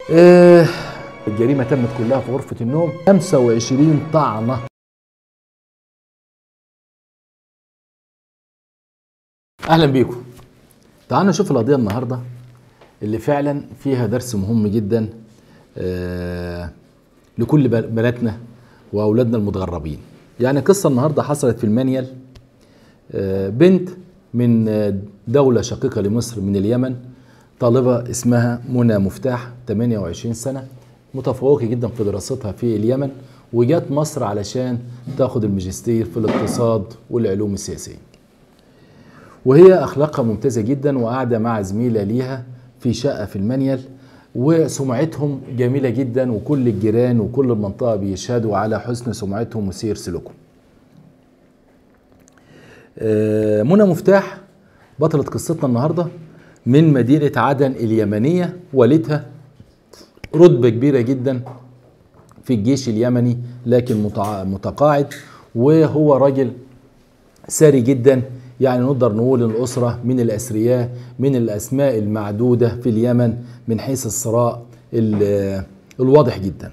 آه، الجريمة تمت كلها في غرفة النوم 25 طعنة أهلا بيكم تعالوا نشوف القضية النهاردة اللي فعلا فيها درس مهم جدا آه، لكل بل- بناتنا وأولادنا المتغربين يعني قصة النهاردة حصلت في المانيال آه، بنت من آه، دولة شقيقة لمصر من اليمن طالبة اسمها منى مفتاح 28 سنة متفوقة جدا في دراستها في اليمن وجات مصر علشان تاخد الماجستير في الاقتصاد والعلوم السياسية وهي أخلاقها ممتازة جدا وقاعدة مع زميلة ليها في شقة في المانيال وسمعتهم جميلة جدا وكل الجيران وكل المنطقة بيشهدوا على حسن سمعتهم وسير سلوكهم آه، منى مفتاح بطلة قصتنا النهارده من مدينة عدن اليمنية والدها رتبة كبيرة جدا في الجيش اليمني لكن متع- متقاعد وهو راجل ثري جدا يعني نقدر نقول إن الأسرة من الأثرياء من الأسماء المعدودة في اليمن من حيث الثراء ال- الواضح جدا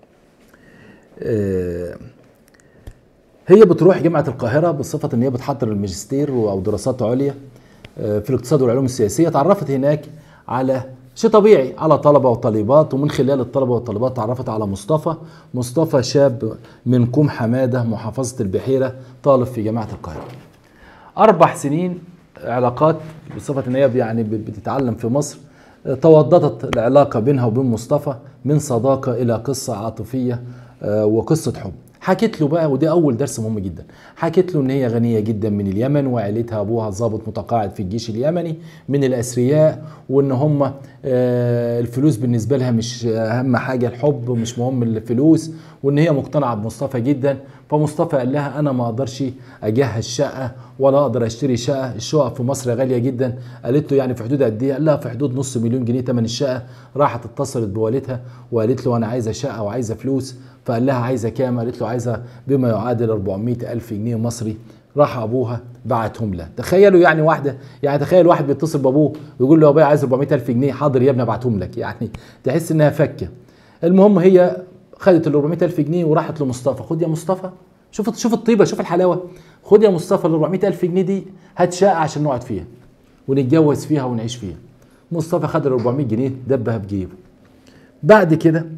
آه، هي بتروح جامعة القاهرة بصفة إن هي بتحضر الماجستير أو دراسات عليا آه، في الاقتصاد والعلوم السياسية تعرفت هناك على شيء طبيعي على طلبة وطالبات ومن خلال الطلبة والطالبات تعرفت على مصطفى مصطفى شاب من كوم حمادة محافظة البحيرة طالب في جامعة القاهرة أربع سنين علاقات بصفة إن هي يعني بتتعلم في مصر آه، توضدت العلاقة بينها وبين مصطفى من صداقة إلى قصة عاطفية آه، وقصة حب حكيت له بقى ودي أول درس مهم جدا حكيت له إن هي غنية جدا من اليمن وعيلتها أبوها ضابط متقاعد في الجيش اليمني من الأثرياء وإن هم آه، الفلوس بالنسبة لها مش أهم حاجة الحب ومش مهم الفلوس وإن هي مقتنعة بمصطفى جدا فمصطفى قال لها أنا ما أقدرش أجهز شقة ولا أقدر أشتري شقة الشقق في مصر غالية جدا قالت له يعني في حدود قد إيه قال لها في حدود نص مليون جنيه ثمن الشقة راحت اتصلت بوالدها وقالت له أنا عايزة شقة وعايزة فلوس فقال لها عايزة كام قالت له عايزة بما يعادل 400 ألف جنيه مصري راح ابوها بعتهم لها تخيلوا يعني واحده يعني تخيل واحد بيتصل بابوه ويقول له يا ابويا عايز 400 الف جنيه حاضر يا ابني ابعتهم لك يعني تحس انها فكه المهم هي خدت ال 400 الف جنيه وراحت لمصطفى خد يا مصطفى شوف شوف الطيبه شوف الحلاوه خد يا مصطفى ال 400 الف جنيه دي هات شقه عشان نقعد فيها ونتجوز فيها ونعيش فيها مصطفى خد ال 400 جنيه دبها بجيبه بعد كده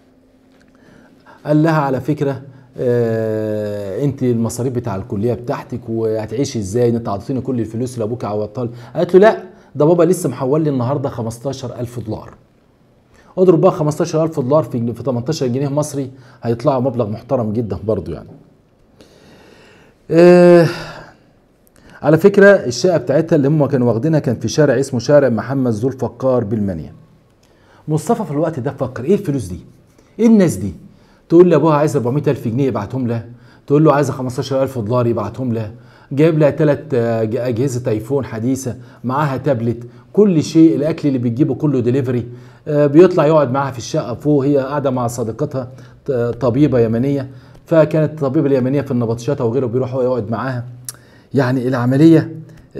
قال لها على فكره آه انت المصاريف بتاع الكليه بتاعتك وهتعيشي ازاي انت عطيتيني كل الفلوس اللي ابوك عوضتها قالت له لا ده بابا لسه محول لي النهارده 15000 دولار اضرب بقى 15000 دولار في في 18 جنيه مصري هيطلعوا مبلغ محترم جدا برضو يعني آه على فكره الشقه بتاعتها اللي هم كانوا واخدينها كان في شارع اسمه شارع محمد ذو الفقار بالمنيا مصطفى في الوقت ده فكر ايه الفلوس دي ايه الناس دي تقول لابوها عايز 400 الف جنيه يبعتهم لها تقول له عايزه 15000 دولار يبعتهم لها جايب لها ثلاث اجهزه ايفون حديثه معاها تابلت كل شيء الاكل اللي بتجيبه كله دليفري بيطلع يقعد معاها في الشقه فوق هي قاعده مع صديقتها طبيبه يمنيه فكانت الطبيبه اليمنيه في النبطشات وغيره بيروح هو يقعد معاها يعني العمليه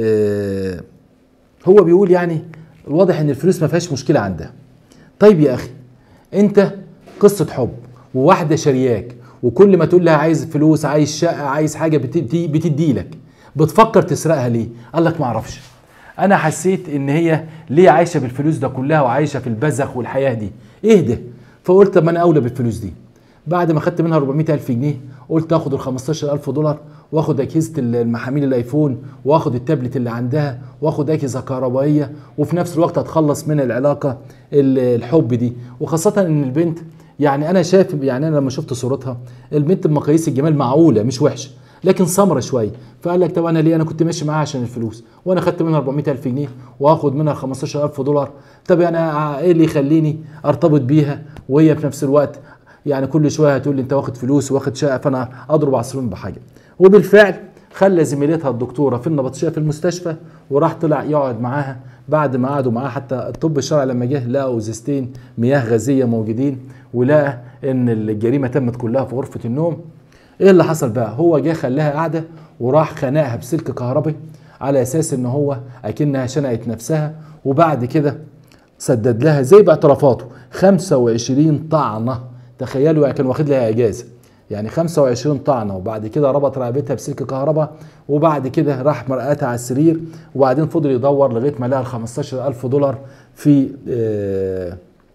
هو بيقول يعني الواضح ان الفلوس ما فيهاش مشكله عندها طيب يا اخي انت قصه حب وواحده شرياك وكل ما تقول لها عايز فلوس عايز شقه عايز حاجه بتدي لك بتفكر تسرقها ليه قال لك ما اعرفش انا حسيت ان هي ليه عايشه بالفلوس ده كلها وعايشه في البذخ والحياه دي ايه ده فقلت طب ما انا اولى بالفلوس دي بعد ما خدت منها 400 الف جنيه قلت اخد ال 15000 دولار واخد اجهزه المحاميل الايفون واخد التابلت اللي عندها واخد اجهزه كهربائيه وفي نفس الوقت اتخلص من العلاقه الحب دي وخاصه ان البنت يعني انا شايف يعني انا لما شفت صورتها البنت بمقاييس الجمال معقوله مش وحشه لكن سمره شويه فقال لك طب انا ليه انا كنت ماشي معاها عشان الفلوس وانا خدت منها 400 الف جنيه واخد منها 15000 دولار طب انا ايه اللي يخليني ارتبط بيها وهي في نفس الوقت يعني كل شويه هتقول لي انت واخد فلوس واخد شقه فانا اضرب عصفورين بحاجه وبالفعل خلى زميلتها الدكتوره في النبطشيه في المستشفى وراح طلع يقعد معاها بعد ما قعدوا معاه حتى الطب الشرعي لما جه لقوا ازازتين مياه غازيه موجودين ولقى ان الجريمه تمت كلها في غرفه النوم ايه اللي حصل بقى هو جه خلاها قاعده وراح خنقها بسلك كهربي على اساس ان هو اكنها شنقت نفسها وبعد كده سدد لها زي باعترافاته 25 طعنه تخيلوا يعني كان واخد لها اجازه يعني 25 طعنه وبعد كده ربط رقبتها بسلك كهرباء وبعد كده راح مرقاتها على السرير وبعدين فضل يدور لغايه ما لقى ال 15000 دولار في آه،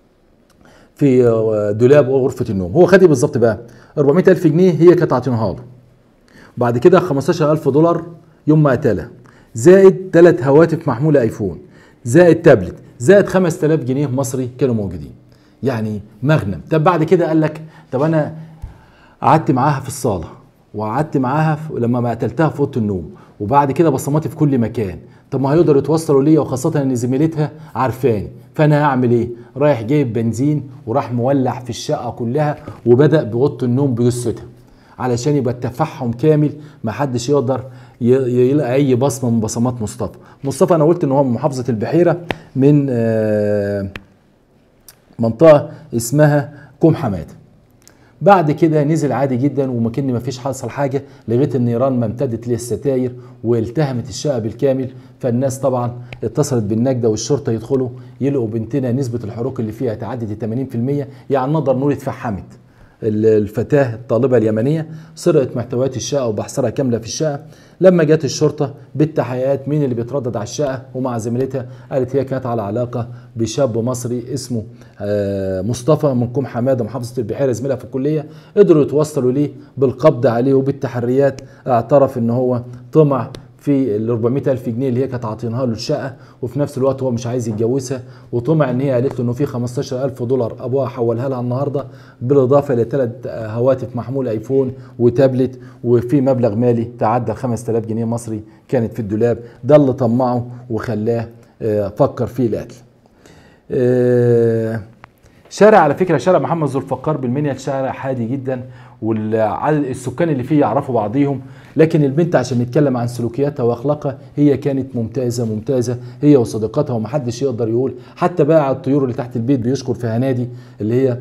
في آه، دولاب غرفه النوم هو خد ايه بالظبط بقى 400000 جنيه هي كانت عاطينها له بعد كده 15000 دولار يوم ما قتلها زائد ثلاث هواتف محموله ايفون زائد تابلت زائد 5000 جنيه مصري كانوا موجودين يعني مغنم طب بعد كده قال لك طب انا قعدت معاها في الصاله وقعدت معاها في- لما ما قتلتها في اوضه النوم وبعد كده بصماتي في كل مكان طب ما هيقدروا يتوصلوا ليا وخاصه ان زميلتها عارفاني فانا هعمل ايه رايح جايب بنزين وراح مولع في الشقه كلها وبدا باوضه النوم بجثتها علشان يبقى التفحم كامل ما حدش يقدر ي- يلاقي اي بصمه من بصمات مصطفى مصطفى انا قلت ان هو من محافظه البحيره من آه، منطقه اسمها كوم حماده بعد كده نزل عادي جدا ومكن ما فيش حصل حاجه لغايه النيران ما امتدت للستاير والتهمت الشقه بالكامل فالناس طبعا اتصلت بالنجده والشرطه يدخلوا يلقوا بنتنا نسبه الحروق اللي فيها تعدت 80% يعني نقدر نقول اتفحمت ال- الفتاة الطالبة اليمنية سرقت محتويات الشقة وبحثرها كاملة في الشقة لما جت الشرطة بالتحقيقات مين اللي بيتردد على الشقة ومع زميلتها قالت هي كانت على علاقة بشاب مصري اسمه آه، مصطفى من كوم حمادة محافظة البحيرة زميلها في الكلية قدروا يتوصلوا ليه بالقبض عليه وبالتحريات اعترف ان هو طمع في ال 400 ألف جنيه اللي هي كانت عاطينها له الشقة وفي نفس الوقت هو مش عايز يتجوزها وطمع ان هي قالت له انه في 15 ألف دولار ابوها حولها لها النهارده بالاضافه لثلاث هواتف محمول ايفون وتابلت وفي مبلغ مالي تعدى ال 5000 جنيه مصري كانت في الدولاب ده اللي طمعه وخلاه آه، فكر في القتل. آه، شارع على فكره شارع محمد ذو الفقار بالمنيا شارع هادي جدا والعدد السكان اللي فيه يعرفوا بعضيهم لكن البنت عشان نتكلم عن سلوكياتها واخلاقها هي كانت ممتازه ممتازه هي وصديقاتها ومحدش يقدر يقول حتى بائع الطيور اللي تحت البيت بيشكر في هنادي اللي هي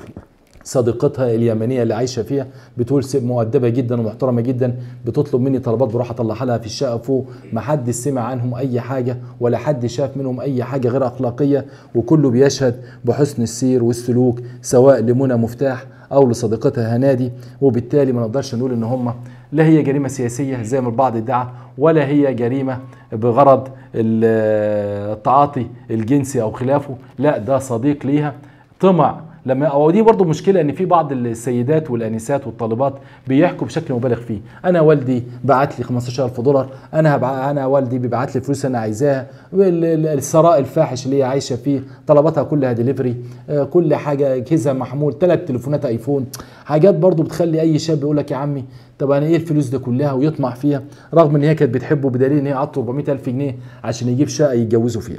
صديقتها اليمنيه اللي عايشه فيها بتقول ست مؤدبه جدا ومحترمه جدا بتطلب مني طلبات بروح اطلعها لها في الشقه فوق ما حد سمع عنهم اي حاجه ولا حد شاف منهم اي حاجه غير اخلاقيه وكله بيشهد بحسن السير والسلوك سواء لمنى مفتاح او لصديقتها هنادي وبالتالي ما نقدرش نقول ان هم لا هي جريمه سياسيه زي ما البعض ادعى ولا هي جريمه بغرض ال- التعاطي الجنسي او خلافه لا ده صديق ليها طمع لما او دي برضو مشكله ان في بعض السيدات والانسات والطالبات بيحكوا بشكل مبالغ فيه انا والدي بعت لي 15000 دولار انا هبع... انا والدي بيبعت لي فلوس انا عايزاها وال- ال- الثراء الفاحش اللي هي عايشه فيه طلباتها كلها ديليفري آه، كل حاجه كيسه محمول ثلاث تليفونات ايفون حاجات برضو بتخلي اي شاب يقول لك يا عمي طب انا ايه الفلوس دي كلها ويطمع فيها رغم ان هي كانت بتحبه بدليل ان هي عطته 400000 جنيه عشان يجيب شقه يتجوزوا فيها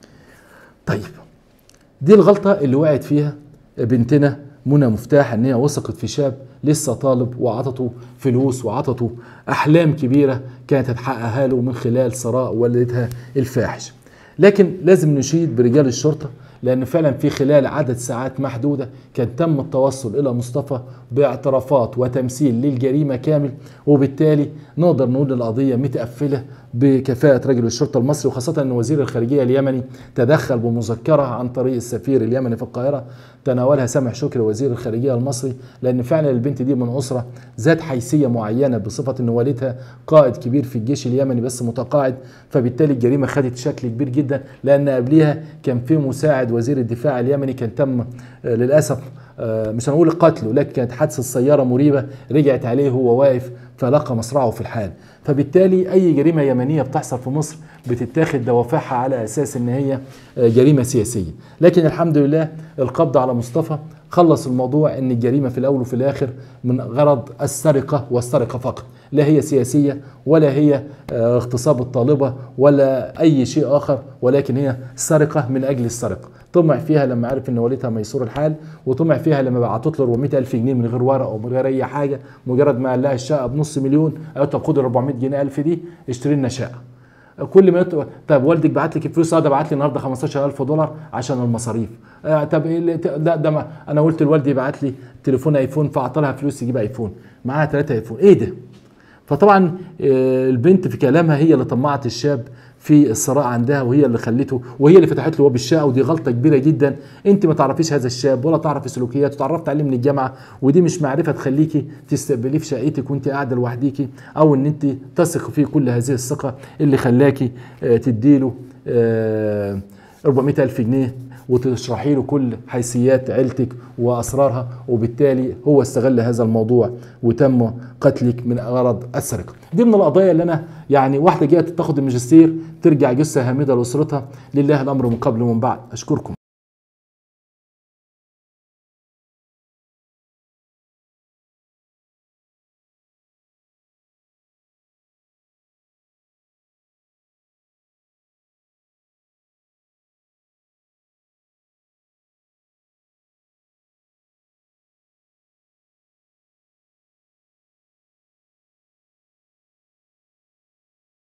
طيب دي الغلطة اللي وقعت فيها بنتنا منى مفتاح ان هي وثقت في شاب لسه طالب وعطته فلوس وعطته احلام كبيرة كانت هتحققها له من خلال ثراء والدتها الفاحش لكن لازم نشيد برجال الشرطة لان فعلا في خلال عدد ساعات محدودة كان تم التوصل الى مصطفى باعترافات وتمثيل للجريمة كامل وبالتالي نقدر نقول القضية متقفلة بكفاءة رجل الشرطة المصري وخاصة أن وزير الخارجية اليمني تدخل بمذكرة عن طريق السفير اليمني في القاهرة تناولها سامح شكري وزير الخارجية المصري لأن فعلا البنت دي من أسرة ذات حيثية معينة بصفة أن والدها قائد كبير في الجيش اليمني بس متقاعد فبالتالي الجريمة خدت شكل كبير جدا لأن قبليها كان في مساعد وزير الدفاع اليمني كان تم آه، للأسف آه، مش هنقول قتله لكن كانت حادثة سيارة مريبة رجعت عليه وهو واقف فلقى مصرعه في الحال فبالتالي اي جريمه يمنيه بتحصل في مصر بتتاخد دوافعها على اساس ان هي آه، جريمه سياسيه لكن الحمد لله القبض على مصطفى خلص الموضوع ان الجريمه في الاول وفي الاخر من غرض السرقه والسرقه فقط لا هي سياسيه ولا هي آه، اغتصاب الطالبه ولا اي شيء اخر ولكن هي سرقه من اجل السرقه طمع فيها لما عرف ان والدها ميسور الحال وطمع فيها لما بعتت له 400 الف جنيه من غير ورق ومن غير اي حاجه مجرد ما قال لها الشقه بنص مليون قالت طب خد ال 400 جنيه الف دي اشتري لنا شقه كل ما يطلب طب والدك بعت لك الفلوس اه ده بعت لي النهارده 15000 دولار عشان المصاريف آه طب ايه اللي ت- لا ده ما انا قلت لوالدي يبعت لي تليفون ايفون فاعطى لها فلوس يجيب ايفون معاها ثلاثه ايفون ايه ده فطبعا آه، البنت في كلامها هي اللي طمعت الشاب في الثراء عندها وهي اللي خلته وهي اللي فتحت له باب الشقه ودي غلطه كبيره جدا انت ما تعرفيش هذا الشاب ولا تعرفي سلوكياته تعرفت عليه من الجامعه ودي مش معرفه تخليكي تستقبليه في شقتك وانت قاعده لوحديكي او ان انت تثق فيه كل هذه الثقه اللي خلاكي آه، تديله آه، 400 ألف جنيه وتشرحي له كل حيثيات عيلتك وأسرارها وبالتالي هو استغل هذا الموضوع وتم قتلك من غرض السرقة دي من القضايا اللي أنا يعني واحدة جاية تاخد الماجستير ترجع جثة هامدة لأسرتها لله الأمر من قبل ومن بعد أشكركم